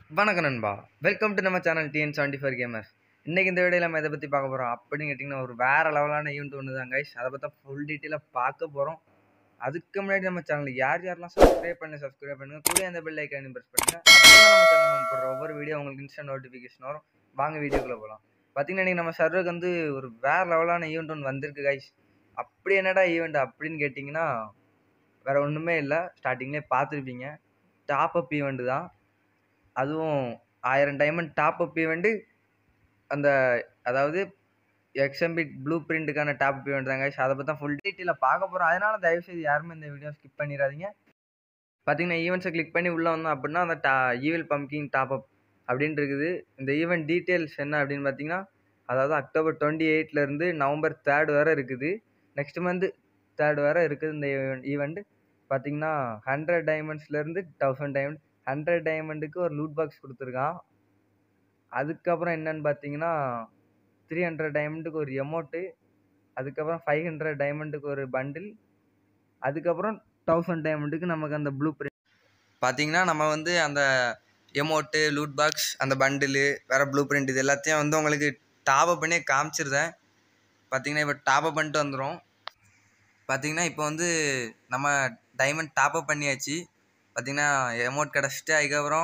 வணக்கம் நண்பா welcome to நம்ம channel TN seventy four gamers இன்றைக்கி இந்த வீடியோவில் நம்ம எதை பற்றி பார்க்க போகிறோம் அப்படின்னு கேட்டிங்கன்னா ஒரு வேறு லெவலான ஈவெண்ட் ஒன்று தான் கைஸ் அதை பற்றி ஃபுல் டீட்டெயிலாக பார்க்க போகிறோம் அதுக்கு முன்னாடி நம்ம சேனல் யார் யாரெல்லாம் சப்ஸ்கிரைப் பண்ணி சப்ஸ்கிரைப் பண்ணுங்கள் கூட அந்த பெல் ஐக்கானு ப்ரெஸ் பண்ணுங்கள் அப்போ நம்ம சேனல் நம்ம போடுற ஒவ்வொரு வீடியோ உங்களுக்கு இன்ஸ்டன்ட் நோட்டிஃபிகேஷன் வரும் வாங்க வீடியோக்குள்ளே போகலாம் பார்த்தீங்கன்னா இன்றைக்கி நம்ம சர்வருக்கு வந்து ஒரு வேறு லெவலான ஈவெண்ட் ஒன்று வந்திருக்கு கைஸ் அப்படி என்னடா ஈவெண்ட் அப்படின்னு கேட்டிங்கன்னா வேறு ஒன்றுமே இல்லை ஸ்டார்டிங்லேயே பார்த்துருப்பீங்க டாப் அப் ஈவெண்ட் தான் அதுவும் ஆயிரம் டைமண்ட் டாப் அப் ஈவெண்ட்டு அந்த அதாவது எக்ஸம்பிட் ப்ளூ பிரிண்ட்டுக்கான டாப் அப் ஈவெண்ட் தாங்க அதை பற்றி தான் ஃபுல் டீட்டெயிலாக பார்க்க போகிறோம் அதனால் தயவுசெய்து யாருமே இந்த வீடியோ ஸ்கிப் பண்ணிடாதீங்க பார்த்தீங்கன்னா ஈவெண்ட்ஸை கிளிக் பண்ணி உள்ளே வந்தோம் அப்படின்னா அந்த டா ஈவில் பம்கிங் டாப் அப் அப்படின்ட்டு இருக்குது இந்த ஈவெண்ட் டீட்டெயில்ஸ் என்ன அப்படின்னு பார்த்தீங்கன்னா அதாவது அக்டோபர் டுவெண்ட்டி எயிட்லேருந்து நவம்பர் தேர்ட் வரை இருக்குது நெக்ஸ்ட் மந்த்து தேர்ட் வரை இருக்குது இந்த ஈவெண்ட் பார்த்தீங்கன்னா ஹண்ட்ரட் டைமண்ட்ஸ்லேருந்து தௌசண்ட் டைமண்ட் ஹண்ட்ரட் டைமண்டுக்கு ஒரு லூட் பாக்ஸ் கொடுத்துருக்கான் அதுக்கப்புறம் என்னன்னு பார்த்தீங்கன்னா த்ரீ ஹண்ட்ரட் டைமண்டுக்கு ஒரு எமௌண்ட்டு அதுக்கப்புறம் ஃபைவ் ஹண்ட்ரட் டைமண்டுக்கு ஒரு பண்டில் அதுக்கப்புறம் தௌசண்ட் டைமண்டுக்கு நமக்கு அந்த ப்ளூ பிரிண்ட் பார்த்தீங்கன்னா நம்ம வந்து அந்த எமௌண்ட்டு லூட் பாக்ஸ் அந்த பண்டிலு வேறு ப்ளூ பிரிண்ட் இது எல்லாத்தையும் வந்து உங்களுக்கு டாப்அப் பண்ணி காமிச்சிருந்தேன் பார்த்தீங்கன்னா இப்போ டாப்அப் பண்ணிட்டு வந்துடும் பார்த்தீங்கன்னா இப்போ வந்து நம்ம டைமண்ட் டாப்அப் பண்ணியாச்சு பார்த்தீங்கன்னா எமௌண்ட் கிடச்சிட்டு அதுக்கப்புறம்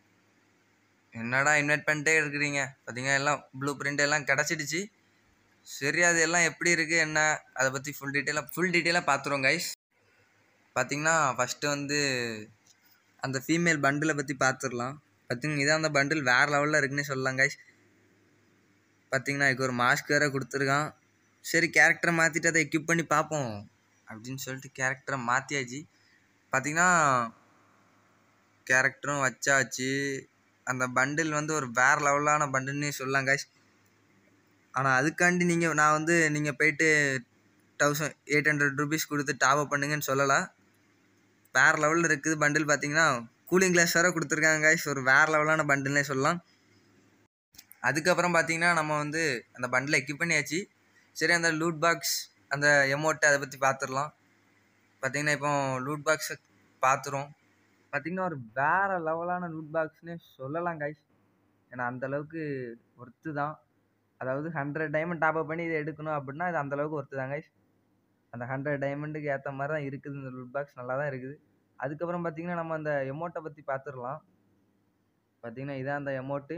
என்னடா இன்வைட் பண்ணிட்டே இருக்கிறீங்க பார்த்தீங்கன்னா எல்லாம் ப்ளூ பிரிண்ட் எல்லாம் கிடச்சிடுச்சு சரி அது எல்லாம் எப்படி இருக்குது என்ன அதை பற்றி ஃபுல் டீட்டெயிலாக ஃபுல் டீட்டெயிலாக பார்த்துருவோம் கைஸ் பார்த்தீங்கன்னா ஃபஸ்ட்டு வந்து அந்த ஃபீமேல் பண்டிலை பற்றி பார்த்துடலாம் பார்த்தீங்கன்னா இதான் அந்த பண்டில் வேறு லெவலில் இருக்குன்னு சொல்லலாம் கைஸ் பார்த்தீங்கன்னா இதுக்கு ஒரு மாஸ்க் வேறு கொடுத்துருக்கான் சரி கேரக்டரை மாற்றிட்டு அதை எக்யூப் பண்ணி பார்ப்போம் அப்படின்னு சொல்லிட்டு கேரக்டரை மாற்றியாச்சு பார்த்தீங்கன்னா கேரக்டரும் வச்சாச்சு அந்த பண்டில் வந்து ஒரு வேறு லெவலான பண்டில்னே சொல்லலாம் கைஸ் ஆனால் அதுக்காண்டி நீங்கள் நான் வந்து நீங்கள் போயிட்டு தௌசண்ட் எயிட் ஹண்ட்ரட் ருபீஸ் கொடுத்து டாப் அப் பண்ணுங்கன்னு சொல்லலாம் வேறு லெவலில் இருக்குது பண்டில் பார்த்தீங்கன்னா கூலிங் கிளாஸ் வேறு கொடுத்துருக்காங்க கைஸ் ஒரு வேறு லெவலான பண்டில்னே சொல்லலாம் அதுக்கப்புறம் பார்த்தீங்கன்னா நம்ம வந்து அந்த பண்டில் எக்யூப் பண்ணியாச்சு சரி அந்த லூட் பாக்ஸ் அந்த எமௌண்ட்டை அதை பற்றி பார்த்துடலாம் பார்த்தீங்கன்னா இப்போ லூட் பாக்ஸை பார்த்துரும் பார்த்திங்கன்னா ஒரு வேறு லெவலான லூட் பாக்ஸ்னே சொல்லலாம் கைஸ் ஏன்னா அந்தளவுக்கு ஒர்த்து தான் அதாவது ஹண்ட்ரட் டைமண்ட் டாப்அப் பண்ணி இதை எடுக்கணும் அப்படின்னா இது அந்தளவுக்கு ஒர்த்து தான் கைஸ் அந்த ஹண்ட்ரட் டைமண்டுக்கு ஏற்ற மாதிரி தான் இருக்குது இந்த லூட் பாக்ஸ் நல்லா தான் இருக்குது அதுக்கப்புறம் பார்த்திங்கன்னா நம்ம அந்த எமௌண்ட்டை பற்றி பார்த்துடலாம் பார்த்திங்கன்னா இதான் அந்த எமௌண்ட்டு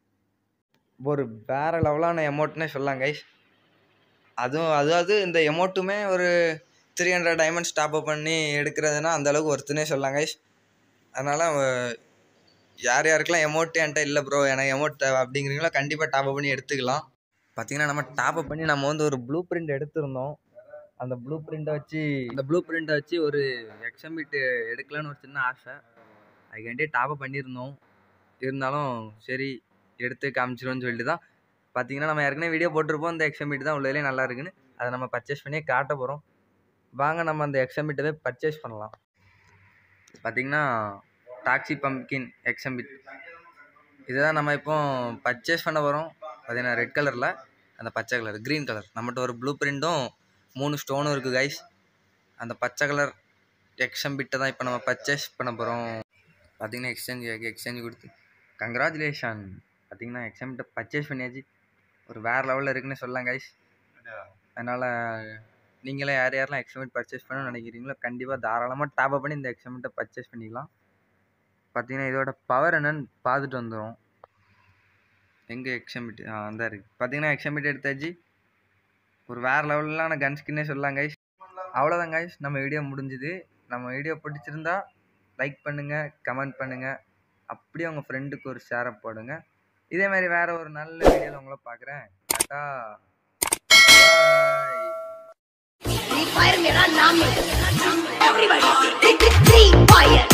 ஒரு வேறு லெவலான எமௌண்ட்னே சொல்லலாம் கைஸ் அதுவும் அதாவது இந்த எமௌண்ட்டுமே ஒரு த்ரீ ஹண்ட்ரட் டைமண்ட்ஸ் டாப்அப் பண்ணி எடுக்கிறதுனா அந்தளவுக்கு ஒர்த்துனே சொல்லலாம் கைஸ் அதனால் யார் யாருக்கெல்லாம் எமௌண்ட் என்கிட்ட இல்லை ப்ரோ எனக்கு எமௌண்ட் தேவை அப்படிங்கிறீங்களோ கண்டிப்பாக டாப்அப் பண்ணி எடுத்துக்கலாம் பார்த்தீங்கன்னா நம்ம டாப்அப் பண்ணி நம்ம வந்து ஒரு ப்ளூ பிரிண்ட் எடுத்திருந்தோம் அந்த ப்ளூ பிரிண்ட்டை வச்சு அந்த ப்ளூ பிரிண்ட்டை வச்சு ஒரு எக்ஸாம்பிட் எடுக்கலான்னு ஒரு சின்ன ஆசை அதுக்காண்டியே டாப்அப் பண்ணியிருந்தோம் இருந்தாலும் சரி எடுத்து காமிச்சிருவோன்னு சொல்லிட்டு தான் பார்த்தீங்கன்னா நம்ம ஏற்கனவே வீடியோ போட்டிருப்போம் இந்த எக்ஸாம்பிட் தான் உள்ளதுலேயே நல்லா இருக்குன்னு அதை நம்ம பர்ச்சேஸ் பண்ணியே காட்ட போகிறோம் வாங்க நம்ம அந்த எக்ஸாம்பிட்டை போய் பர்ச்சேஸ் பண்ணலாம் பார்த்திங்கன்னா டாக்ஸி பம்கின் எக்ஸம்பிட் இதுதான் நம்ம இப்போ பர்ச்சேஸ் பண்ண போகிறோம் பார்த்தீங்கன்னா ரெட் கலரில் அந்த பச்சை கலர் க்ரீன் கலர் நம்மகிட்ட ஒரு ப்ளூ பிரிண்ட்டும் மூணு ஸ்டோனும் இருக்குது கைஸ் அந்த பச்சை கலர் எக்ஸம்பிட்டை தான் இப்போ நம்ம பர்ச்சேஸ் பண்ண போகிறோம் பார்த்திங்கன்னா எக்ஸ்சேஞ்ச் எக்ஸ்சேஞ்ச் கொடுத்து கங்க்ராச்சுலேஷன் பார்த்திங்கன்னா எக்ஸம்பிட்டை பர்ச்சேஸ் பண்ணியாச்சு ஒரு வேறு லெவலில் இருக்குன்னு சொல்லலாம் கைஸ் அதனால் நீங்களே யார் யாரெல்லாம் எக்ஸாமிட் பர்ச்சேஸ் பண்ணணும்னு நினைக்கிறீங்களோ கண்டிப்பாக தாராளமாக டாப்அப் பண்ணி இந்த எக்ஸாமிட்டை பர்ச்சேஸ் பண்ணிக்கலாம் பார்த்தீங்கன்னா இதோட பவர் என்னன்னு பார்த்துட்டு வந்துடும் எங்கே எக்ஸாமிட் ஆ அந்த இருக்குது பார்த்தீங்கன்னா எக்ஸாமிட் எடுத்தாச்சு ஒரு வேறு லெவலான கன் ஸ்கின்னே சொல்லலாம் கைஸ் அவ்வளோதான் கைஸ் நம்ம வீடியோ முடிஞ்சுது நம்ம வீடியோ பிடிச்சிருந்தா லைக் பண்ணுங்கள் கமெண்ட் பண்ணுங்கள் அப்படியே உங்கள் ஃப்ரெண்டுக்கு ஒரு ஷேரை போடுங்க இதே மாதிரி வேறு ஒரு நல்ல வீடியோவில் உங்களை பார்க்குறேன் டாட்டா பாய் Free Fire मेरा नाम है Everybody Free Fire